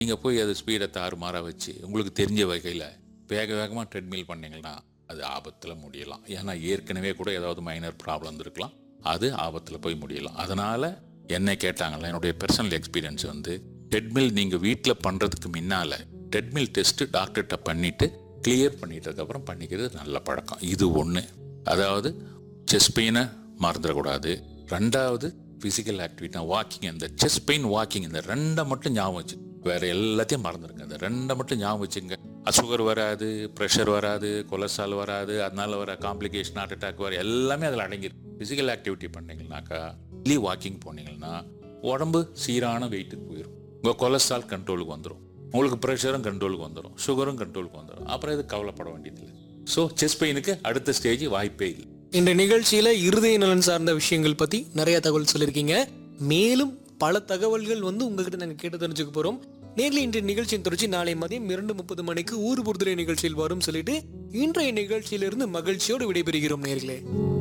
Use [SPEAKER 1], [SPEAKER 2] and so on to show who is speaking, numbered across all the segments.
[SPEAKER 1] நீங்கள் போய் அது ஸ்பீடை தாறுமாறாக வச்சு உங்களுக்கு தெரிஞ்ச வகையில் வேக வேகமாக ட்ரெட்மில் பண்ணீங்கன்னா அது ஆபத்தில் முடியலாம் ஏன்னா ஏற்கனவே கூட ஏதாவது மைனர் ப்ராப்ளம் இருக்கலாம் அது ஆபத்தில் போய் முடியலாம் அதனால் என்ன கேட்டாங்களா என்னுடைய பர்சனல் எக்ஸ்பீரியன்ஸ் வந்து ட்ரெட்மில் நீங்கள் வீட்டில் பண்ணுறதுக்கு முன்னால் ட்ரெட்மில் டெஸ்ட்டு டாக்டர்கிட்ட பண்ணிவிட்டு கிளியர் பண்ணிட்டதுக்கப்புறம் பண்ணிக்கிறது நல்ல பழக்கம் இது ஒன்று அதாவது செஸ்ட் பெயினை மறந்துடக்கூடாது ரெண்டாவது ஃபிசிக்கல் ஆக்டிவிட்டி வாக்கிங் இந்த செஸ்ட் பெயின் வாக்கிங் இந்த ரெண்டை மட்டும் ஞாபகம் வச்சு வேற எல்லாத்தையும் மறந்துடுங்க இந்த ரெண்டை மட்டும் ஞாபகம் வச்சுங்க சுகர் வராது ப்ரெஷர் வராது கொலஸ்ட்ரால் வராது அதனால வர காம்ப்ளிகேஷன் ஹார்ட் அட்டாக் வர எல்லாமே அதில் அடங்கிருக்கு ஃபிசிக்கல் ஆக்டிவிட்டி பண்ணீங்கன்னாக்கா டெய்லி வாக்கிங் போனீங்கன்னா உடம்பு சீரான வெயிட்டுக்கு போயிடும் உங்கள் கொலஸ்ட்ரால் கண்ட்ரோலுக்கு வந்துடும் உங்களுக்கு ப்ரெஷரும் கண்ட்ரோலுக்கு வந்துடும் சுகரும் கண்ட்ரோலுக்கு வந்துடும் அப்புறம் இது கவலைப்பட வேண்டியதில்லை ஸோ செஸ் பெயினுக்கு அடுத்த ஸ்டேஜ் வாய்ப்பே இல்லை
[SPEAKER 2] இந்த நிகழ்ச்சியில இருதய நலன் சார்ந்த விஷயங்கள் பத்தி நிறைய தகவல் சொல்லியிருக்கீங்க மேலும் பல தகவல்கள் வந்து உங்ககிட்ட நாங்க கேட்டு தெரிஞ்சுக்க போறோம் நேரில் இன்றைய நிகழ்ச்சியின் தொடர்ச்சி நாளை மதியம் இரண்டு முப்பது மணிக்கு ஊர் பொறுத்துறை நிகழ்ச்சியில் வரும் சொல்லிட்டு இன்றைய நிகழ்ச்சியிலிருந்து மகிழ்ச்சியோடு விடைபெறுகிறோம் நேர்களே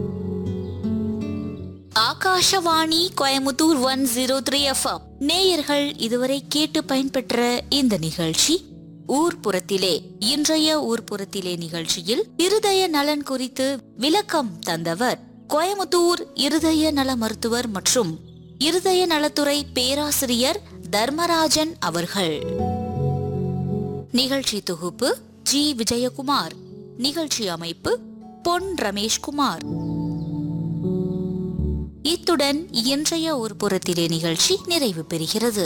[SPEAKER 3] Akashvani Coimbatore one zero three FM நேயர்கள் இதுவரை கேட்டு பயன்பெற்ற இந்த நிகழ்ச்சி ஊர்ப்புறத்திலே இன்றைய ஊர்ப்புறத்திலே நிகழ்ச்சியில் இருதய நலன் குறித்து விளக்கம் தந்தவர் கோயமுத்தூர் இருதய நல மருத்துவர் மற்றும் இருதய நலத்துறை பேராசிரியர் தர்மராஜன் அவர்கள் நிகழ்ச்சி தொகுப்பு ஜி விஜயகுமார் நிகழ்ச்சி அமைப்பு பொன் ரமேஷ்குமார் இத்துடன் இன்றைய ஒரு புறத்திலே நிகழ்ச்சி நிறைவு பெறுகிறது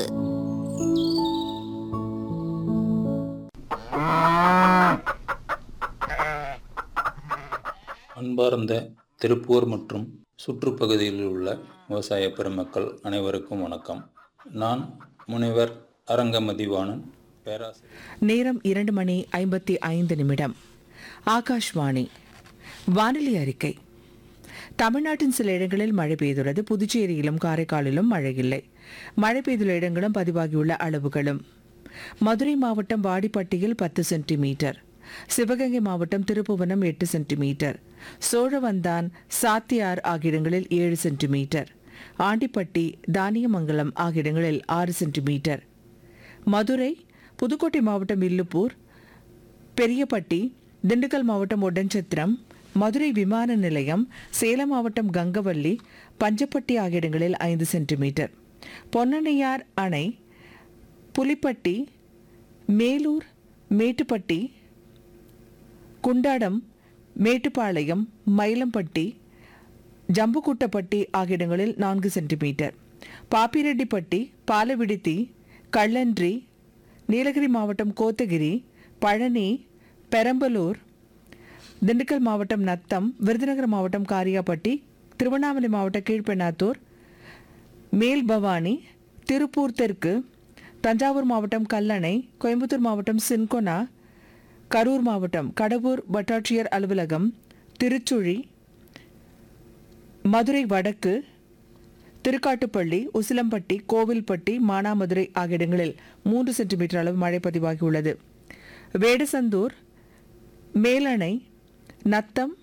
[SPEAKER 4] அன்பார்ந்த திருப்பூர் மற்றும் சுற்றுப்பகுதியில் உள்ள விவசாய பெருமக்கள் அனைவருக்கும் வணக்கம் நான் முனைவர் அரங்கமதிவாணன் பேராசிரியர்
[SPEAKER 5] நேரம் இரண்டு மணி ஐம்பத்தி ஐந்து நிமிடம் ஆகாஷ்வாணி வானிலை அறிக்கை தமிழ்நாட்டின் சில இடங்களில் மழை பெய்துள்ளது புதுச்சேரியிலும் காரைக்காலிலும் மழை இல்லை மழை பெய்துள்ள இடங்களும் பதிவாகியுள்ள அளவுகளும் மதுரை மாவட்டம் வாடிப்பட்டியில் பத்து சென்டிமீட்டர் சிவகங்கை மாவட்டம் திருப்புவனம் எட்டு சென்டிமீட்டர் சோழவந்தான் சாத்தியார் ஆகிய இடங்களில் ஏழு சென்டிமீட்டர் ஆண்டிப்பட்டி தானியமங்கலம் ஆகிய இடங்களில் ஆறு சென்டிமீட்டர் மதுரை புதுக்கோட்டை மாவட்டம் இல்லுப்பூர் பெரியப்பட்டி திண்டுக்கல் மாவட்டம் ஒட்டன்சத்திரம் மதுரை விமான நிலையம் சேலம் மாவட்டம் கங்கவல்லி பஞ்சப்பட்டி ஆகிய இடங்களில் ஐந்து சென்டிமீட்டர் பொன்னணையார் அணை புலிப்பட்டி மேலூர் மேட்டுப்பட்டி குண்டாடம் மேட்டுப்பாளையம் மயிலம்பட்டி ஜம்புக்குட்டப்பட்டி ஆகிய இடங்களில் நான்கு சென்டிமீட்டர் பாப்பிரெட்டிப்பட்டி பாலவிடுத்தி கள்ளன்றி நீலகிரி மாவட்டம் கோத்தகிரி பழனி பெரம்பலூர் திண்டுக்கல் மாவட்டம் நத்தம் விருதுநகர் மாவட்டம் காரியாப்பட்டி திருவண்ணாமலை மாவட்டம் கீழ்பெண்ணாத்தூர் மேல் பவானி திருப்பூர் தெற்கு தஞ்சாவூர் மாவட்டம் கல்லணை கோயம்புத்தூர் மாவட்டம் சின்கொனா கரூர் மாவட்டம் கடவூர் வட்டாட்சியர் அலுவலகம் திருச்சுழி மதுரை வடக்கு திருக்காட்டுப்பள்ளி உசிலம்பட்டி கோவில்பட்டி மானாமதுரை ஆகிய இடங்களில் மூன்று சென்டிமீட்டர் அளவு மழை பதிவாகியுள்ளது வேடசந்தூர் மேலணை நத்தம்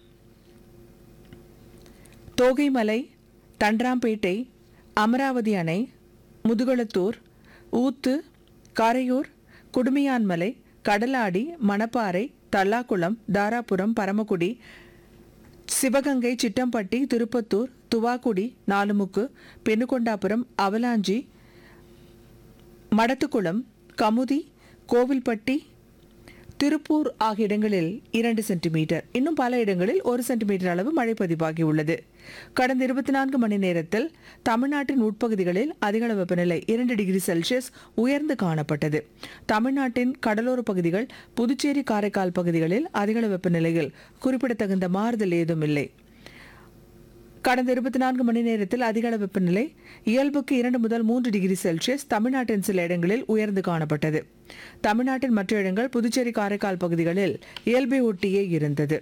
[SPEAKER 5] தோகைமலை தண்டராம்பேட்டை அமராவதி அணை முதுகுளத்தூர் ஊத்து காரையூர் குடுமியான்மலை கடலாடி மணப்பாறை தல்லாக்குளம் தாராபுரம் பரமக்குடி சிவகங்கை சிட்டம்பட்டி திருப்பத்தூர் துவாக்குடி நாலுமுக்கு பெண்ணுகொண்டாபுரம் அவலாஞ்சி மடத்துக்குளம் கமுதி கோவில்பட்டி திருப்பூர் ஆகிய இடங்களில் இரண்டு சென்டிமீட்டர் இன்னும் பல இடங்களில் ஒரு சென்டிமீட்டர் அளவு மழை பதிவாகியுள்ளது கடந்த இருபத்தி நான்கு மணி நேரத்தில் தமிழ்நாட்டின் உட்பகுதிகளில் அதிகளவு வெப்பநிலை இரண்டு டிகிரி செல்சியஸ் உயர்ந்து காணப்பட்டது தமிழ்நாட்டின் கடலோர பகுதிகள் புதுச்சேரி காரைக்கால் பகுதிகளில் அதிகளவு வெப்பநிலையில் குறிப்பிடத்தகுந்த மாறுதல் ஏதும் இல்லை கடந்த இருபத்தி நான்கு மணி நேரத்தில் அதிக அளவு வெப்பநிலை இயல்புக்கு இரண்டு முதல் மூன்று டிகிரி செல்சியஸ் தமிழ்நாட்டின் சில இடங்களில் உயர்ந்து காணப்பட்டது தமிழ்நாட்டின் மற்ற இடங்கள் புதுச்சேரி காரைக்கால் பகுதிகளில் இயல்பை ஒட்டியே இருந்தது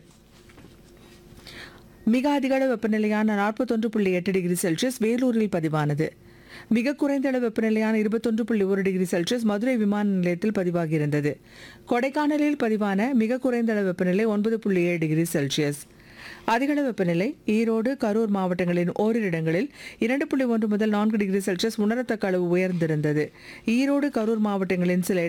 [SPEAKER 5] மிக அதிக அளவு வெப்பநிலையான நாற்பத்தொன்று புள்ளி எட்டு டிகிரி செல்சியஸ் வேலூரில் பதிவானது மிக குறைந்த அளவு வெப்பநிலையான இருபத்தொன்று புள்ளி ஒரு டிகிரி செல்சியஸ் மதுரை விமான நிலையத்தில் பதிவாகியிருந்தது கொடைக்கானலில் பதிவான மிக குறைந்த அளவு வெப்பநிலை ஒன்பது புள்ளி ஏழு டிகிரி செல்சியஸ் அதிகளவு வெப்பநிலை ஈரோடு கரூர் மாவட்டங்களின் ஓரிரு இடங்களில் இரண்டு புள்ளி ஒன்று முதல் நான்கு டிகிரி செல்சியஸ் உணரத்தக்க அளவு உயர்ந்திருந்தது ஈரோடு கரூர் மாவட்டங்களின் சில